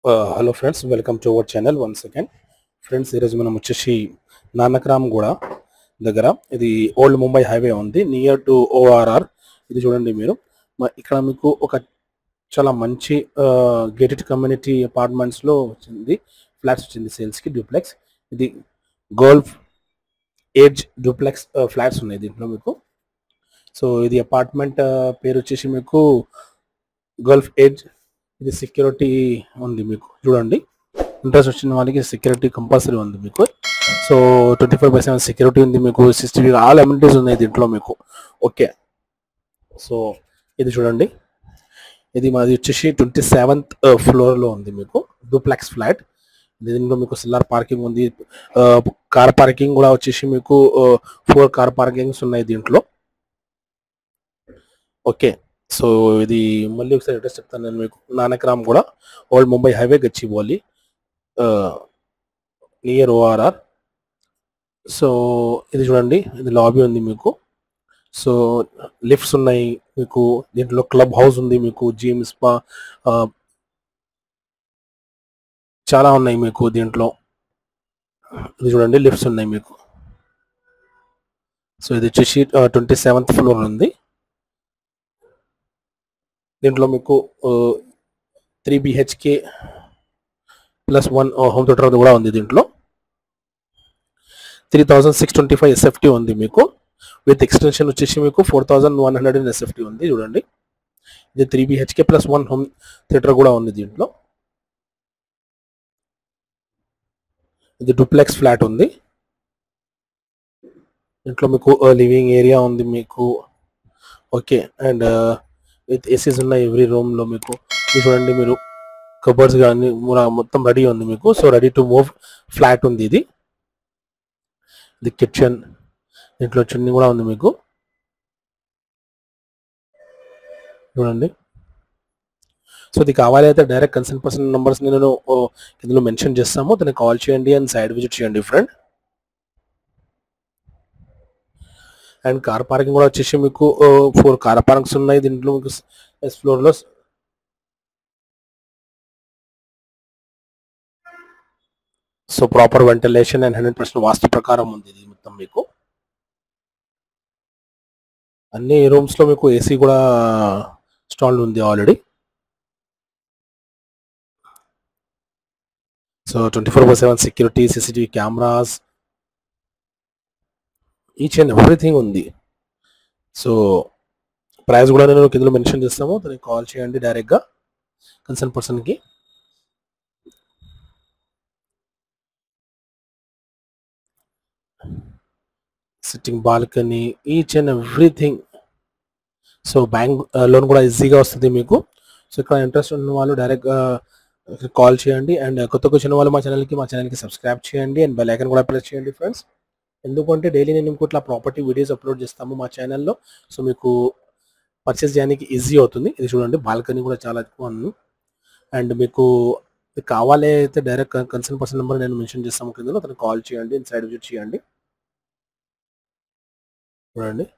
hello friends welcome to our channel one second friends ఈరోజు మనం వచ్చేసి నానక్రామ్ గూడ దగ్గర ఇది ఓల్డ్ ముంబై హైవే ఉంది నియర్ టు ఓఆర్ఆర్ ఇది చూడండి మీరు మ- ఇక్కడ మీకు ఒక చాలా మంచి గేటెడ్ కమ్యూనిటీ అపార్ట్మెంట్స్లో వచ్చింది ఫ్లాట్స్ వచ్చింది సేల్స్కి డూప్లెక్స్ ఇది గోల్ఫ్ ఏజ్ డూప్లెక్స్ ఫ్లాట్స్ ఉన్నాయి దీంట్లో మీకు సో ఇది అపార్ట్మెంట్ పేరు వచ్చేసి మీకు గల్ఫ్ ఏజ్ ఇది సెక్యూరిటీ ఉంది మీకు చూడండి ఇంట్రెస్ట్ వచ్చిన వాళ్ళకి సెక్యూరిటీ కంపల్సరీ ఉంది మీకు so twenty five percent security ఉంది మీకు సిసిటీవీ ఆల్ అమ్యూనిటీస్ ఉన్నాయి దీంట్లో మీకు ఓకే సో ఇది చూడండి ఇది మాది వచ్చేసి ట్వంటీ సెవెంత్ ఫ్లోర్లో ఉంది మీకు డూప్లెక్స్ ఫ్లాట్ దీనిలో మీకు సిల్లార్ పార్కింగ్ ఉంది కార్ పార్కింగ్ కూడా వచ్చేసి మీకు ఫోర్ కార్ పార్కింగ్స్ ఉన్నాయి దీంట్లో ఓకే సో ఇది మళ్ళీ ఒకసారి అడ్రస్ చెప్తాను నేను మీకు నానక్రామ్ కూడా old Mumbai highway Gachibowli near ORR so ఇది చూడండి ఇది లాబీ ఉంది మీకు సో లిఫ్ట్స్ ఉన్నాయి మీకు దీంట్లో క్లబ్ హౌస్ ఉంది మీకు జిమ్ స్పా చాలా ఉన్నాయి మీకు దీంట్లో ఇది చూడండి లిఫ్ట్స్ ఉన్నాయి మీకు సో ఇది వచ్చేసి ట్వంటీ సెవెంత్ ఫ్లోర్ ఉంది దీంట్లో మీకు three BHK plus one home theatre కూడా ఉంది దీంట్లో three thousand six twenty five SFT ఉంది మీకు విత్ ఎక్స్టెన్షన్ వచ్చేసి మీకు four thousand one hundred and SFT ఉంది చూడండి ఇది three BHK plus one home theatre కూడా ఉంది దీంట్లో ఇది డూప్లెక్స్ ఫ్లాట్ ఉంది దీంట్లో మీకు లివింగ్ ఏరియా ఉంది మీకు ఓకే అండ్ విత్ ఏసీస్ ఉన్నాయి ఎవ్రీ రూమ్ లో మీకు ఇది చూడండి మీరు కబర్డ్స్ కానీ మొత్తం రెడీ ఉంది మీకు so ready to move flat ఉంది ఇది ఇది కిచెన్ దీంట్లో చున్నీ కూడా ఉంది మీకు చూడండి సో ఇది కావాలి అయితే డైరెక్ట్ కన్సర్న్ పర్సన్ నెంబర్స్ నేను ఓ, ఇందులో మెన్షన్ చేస్తాము దానికి కాల్ చేయండి అండ్ సైడ్ విజిట్ చేయండి ఫ్రెండ్ అండ్ కార్ పార్కింగ్ కూడా వచ్చేసి మీకు ఫోర్ కార్ పార్కింగ్స్ ఉన్నాయి దీంట్లో మీకు ఎస్ ఫ్లోర్ లో so proper ventilation and hundred percent vastu ప్రకారం ఉంది ఇది మొత్తం మీకు అన్ని రూమ్స్ లో మీకు ఏసీ కూడా స్టాల్ ఉంది already so twenty four by seven security CCTV cameras each and everything ఉంది సో ప్రైస్ కూడా నేను కిందలో మెన్షన్ చేస్తాము దానికి కాల్ చేయండి డైరెక్ట్గా కన్సర్న్ పర్సన్కి sitting balcony each and everything so bank loan కూడా ఈజీగా వస్తుంది మీకు సో ఇక్కడ ఇంట్రెస్ట్ ఉన్న వాళ్ళు డైరెక్ట్ కాల్ చేయండి అండ్ కొత్త వచ్చిన వాళ్ళు మా ఛానల్కి మా ఛానల్కి సబ్స్క్రైబ్ చేయండి అండ్ బెల్ ఐకన్ కూడా ప్రెస్ చేయండి ఫ్రెండ్స్ ఎందుకంటే డైలీ నేను ఇంకో ఇట్లా ప్రాపర్టీ వీడియోస్ అప్లోడ్ చేస్తాము మా ఛానల్లో సో మీకు పర్చేస్ చేయడానికి ఈజీ అవుతుంది ఇది చూడండి బాల్కనీ కూడా చాలా ఎక్కువ ఉంది అండ్ మీకు ఇది కావాలి అయితే డైరెక్ట్ కన్సర్న్ పర్సన్ నెంబర్ నేను మెన్షన్ చేస్తాము కింద అతను కాల్ చేయండి సైడ్ విజిట్ చేయండి చూడండి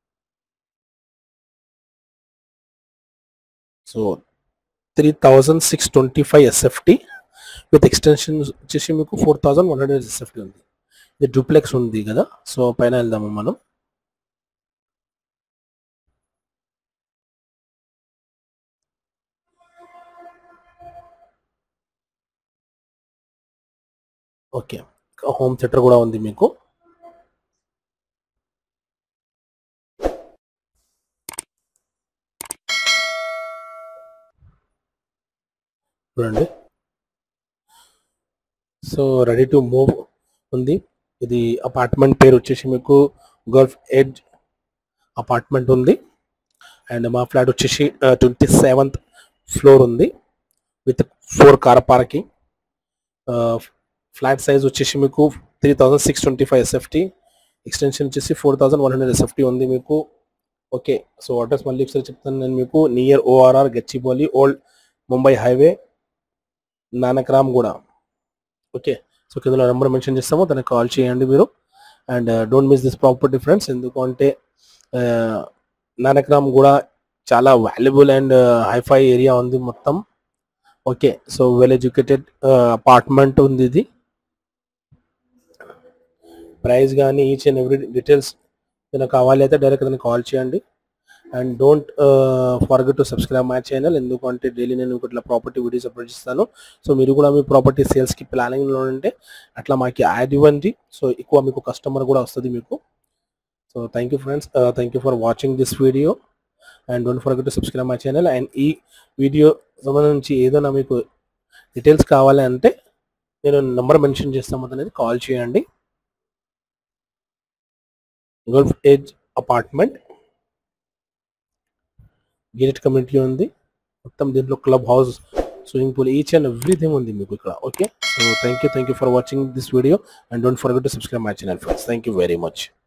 so three thousand six twenty five SFT with extension వచ్చేసి మీకు four thousand one hundred SFT ఉంది ఇది డూప్లెక్స్ ఉంది కదా సో పైన వెళ్దాము మనం ఓకే హోమ్ థియేటర్ కూడా ఉంది మీకు చూడండి సో రెడీ టు మూవ్ ఉంది ఇది అపార్ట్మెంట్ పేరు వచ్చేసి మీకు గల్ఫ్ ఎడ్జ్ అపార్ట్మెంట్ ఉంది అండ్ మా ఫ్లాట్ వచ్చేసి ట్వంటీ సెవెంత్ ఫ్లోర్ ఉంది with four car parking flat size వచ్చేసి మీకు three thousand six twenty five SFT extension వచ్చేసి four thousand one hundred SFT ఉంది మీకు ఓకే సో అడ్రస్ మళ్ళీ ఒకసారి చెప్తాను నేను మీకు near ORR Gachibowli old Mumbai highway Nanakram కూడా ఓకే సో కింద నెంబర్ మెన్షన్ చేస్తాము దానికి కాల్ చేయండి మీరు and don't miss this property friends ఎందుకంటే నానక్రామ్ కూడా చాలా వాల్యుబుల్ అండ్ హైఫై ఏరియా ఉంది మొత్తం okay so well educated apartment ఉంది ఇది ప్రైస్ కానీ ఈచ్ అండ్ ఎవ్రీ డీటెయిల్స్ ఏదైనా కావాలి అయితే డైరెక్ట్ ఏదైనా కాల్ చేయండి and don't forget to subscribe my channel ఎందుకంటే డైలీ నేను ఇట్లా ప్రాపర్టీ వీడియోస్ అప్లోడ్ చేస్తాను సో మీరు కూడా మీ ప్రాపర్టీ సేల్స్కి ప్లానింగ్లో ఉంటే అట్లా మాకు యాడ్ ఇవ్వండి సో ఎక్కువ మీకు కస్టమర్ కూడా వస్తుంది మీకు so thank you friends thank you for watching this video and don't forget to subscribe my channel and ఈ వీడియో సంబంధించి ఏదైనా మీకు డీటెయిల్స్ కావాలి అంటే నేను నెంబర్ మెన్షన్ చేస్తాము అనేది కాల్ చేయండి Golf Edge apartment gated community ఉంది మొత్తం దీంట్లో club house swimming pool each and everything ఉంది మీకు ఇక్కడ okay so thank you thank you for watching this video and don't forget to subscribe my channel friends thank you very much